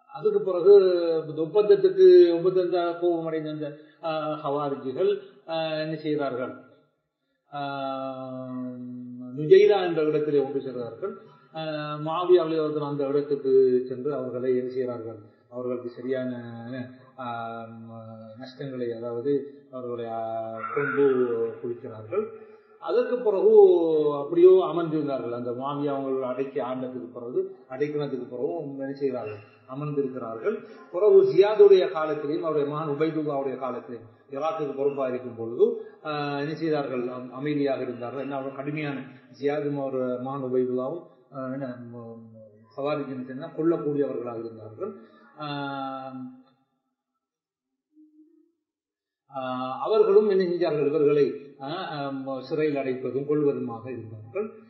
அதுக்கு பிறகு இந்த ஒப்பந்தத்துக்கு ஒப்பந்தத்த கோபம் அடைந்த அந்த ஆஹ், ஹவாரிஜிகள் ஆஹ், என்ன செய்கிறார்கள் ஆஹ், நுஜைரா என்ற இடத்திலே ஒன்று செல்கிறார்கள் ஆஹ், மாவியா அலிவர்கள் அந்த இடத்துக்கு சென்று அவர்களை என்ன செய்கிறார்கள் அவர்களுக்கு சரியான ஆஹ், நஷ்டங்களை அதாவது அவர்களை ஆஹ், கொண்டு குளிக்கிறார்கள் அதற்கு பிறகு அப்படியோ அமர்ந்திருந்தார்கள் அந்த மாவியா அவர்கள் அடக்கி ஆண்டதுக்கு பிறகு அடைக்கினதுக்கு பிறகும் என்ன செய்கிறார்கள் அமர்ந்திருக்கிறார்கள் பிறகு ஜியாதுடைய காலத்திலையும் அவருடைய மகன் உபைதுல்லாவுடைய காலத்திலையும் ஈராக்குக்கு பொறுப்பாக இருக்கும் பொழுது ஆஹ், என்ன செய்தார்கள் அம்- அமைதியாக இருந்தார்கள் என்ன அவர் கடுமையான ஜியாதும் அவர் மகன் உபைதுல்லாவும் ஆஹ், என்ன சவாரிஜின் கொல்லக்கூடியவர்களாக இருந்தார்கள் ஆஹ், ஆஹ் அவர்களும் என்ன செஞ்சார்கள் இவர்களை ஆஹ் ஆம், சிறையில் அடைப்பதும் கொள்வதுமாக இருந்தார்கள்